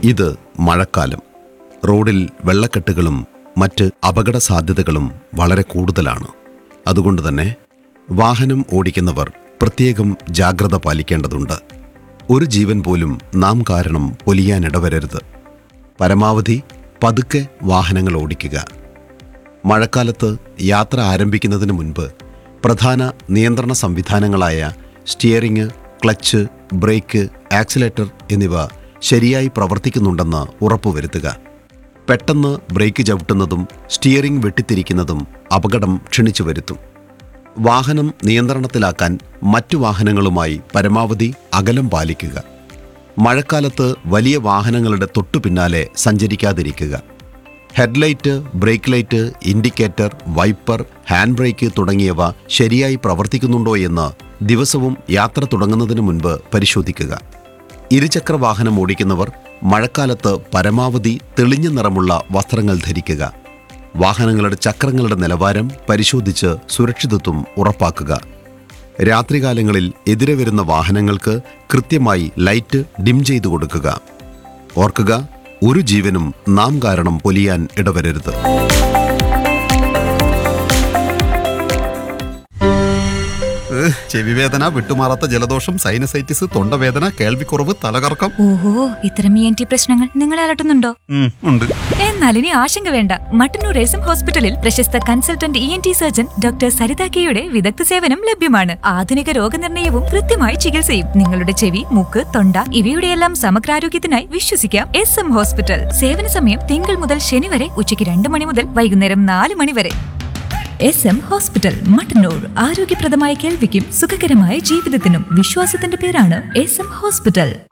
ഇത് മഴക്കാലം റോഡിൽ വെള്ളക്കെട്ടുകളും മറ്റ് അപകട സാധ്യതകളും വളരെ കൂടുതലാണ് അതുകൊണ്ട് തന്നെ വാഹനം ഓടിക്കുന്നവർ പ്രത്യേകം ജാഗ്രത പാലിക്കേണ്ടതുണ്ട് ഒരു ജീവൻ പോലും നാം കാരണം പൊലിയാനിടവരരുത് പരമാവധി പതുക്കെ വാഹനങ്ങൾ ഓടിക്കുക മഴക്കാലത്ത് യാത്ര ആരംഭിക്കുന്നതിന് മുൻപ് പ്രധാന നിയന്ത്രണ സംവിധാനങ്ങളായ സ്റ്റിയറിംഗ് ക്ലച്ച് ബ്രേക്ക് ആക്സിലേറ്റർ എന്നിവ ശരിയായി പ്രവർത്തിക്കുന്നുണ്ടെന്ന് ഉറപ്പുവരുത്തുക പെട്ടെന്ന് ബ്രേക്ക് ചവിട്ടുന്നതും സ്റ്റിയറിംഗ് വെട്ടിത്തിരിക്കുന്നതും അപകടം ക്ഷണിച്ചു വരുത്തും വാഹനം നിയന്ത്രണത്തിലാക്കാൻ മറ്റു വാഹനങ്ങളുമായി പരമാവധി അകലം പാലിക്കുക മഴക്കാലത്ത് വലിയ വാഹനങ്ങളുടെ തൊട്ടു പിന്നാലെ സഞ്ചരിക്കാതിരിക്കുക headlight brake light indicator wiper hand brake തുടങ്ങിയവ ശരിയായി പ്രവർത്തിക്കുന്നുണ്ടോ എന്ന് ദിവസവും യാത്ര തുടങ്ങുന്നതിന് മുൻപ് പരിശോധിക്കുക ഇരുചക്ര വാഹനം ഓടിക്കുന്നവർ മഴക്കാലത്ത് പരമാവധി തെളിഞ്ഞ നിറമുള്ള വസ്ത്രങ്ങൾ ധരിക്കുക വാഹനങ്ങളുടെ ചക്രങ്ങളുടെ നിലവാരം പരിശോധിച്ച് സുരക്ഷിതത്വം ഉറപ്പാക്കുക രാത്രികാലങ്ങളിൽ എതിരെ വരുന്ന വാഹനങ്ങൾക്ക് കൃത്യമായി ലൈറ്റ് ഡിം ചെയ്തു കൊടുക്കുക ഓർക്കുക ഒരു ജീവനും നാം കാരണം പൊലിയാൻ ഇടവരരുത് ഏഹ്, ചെവിവേദന വിട്ടുമാറാത്ത ജലദോഷം സൈനസൈറ്റിസ് തൊണ്ടവേദന കേൾവിക്കുറവ് തലകറക്കം ഓഹോ ഇത്തരം ഇ എൻ ടി പ്രശ്നങ്ങൾ നിങ്ങളെ അലട്ടുന്നുണ്ടോ ഉം, ഉണ്ട് എന്നാൽ ഇനി ആശങ്ക വേണ്ട മട്ടന്നൂർ എസം ഹോസ്പിറ്റലിൽ പ്രശസ്ത consultant E N T surgeon doctor Saritha കെയുടെ വിദഗ്ധ സേവനം ലഭ്യമാണ് ആധുനിക രോഗനിർണയവും കൃത്യമായ ചികിത്സയും നിങ്ങളുടെ ചെവി മൂക്ക് തൊണ്ട ഇവയുടെയെല്ലാം സമഗ്രാരോഗ്യത്തിനായി വിശ്വസിക്കാം എസ് എം ഹോസ്പിറ്റൽ സേവന സമയം തിങ്കൾ മുതൽ ശനി വരെ ഉച്ചയ്ക്ക് രണ്ട് മണി മുതൽ വൈകുന്നേരം നാല് മണി വരെ എസ് എം ഹോസ്പിറ്റൽ മട്ടന്നൂർ ആരോഗ്യപ്രദമായ കേൾവിക്കും സുഖകരമായ ജീവിതത്തിനും വിശ്വാസത്തിന്റെ പേരാണ് എസ് എം ഹോസ്പിറ്റൽ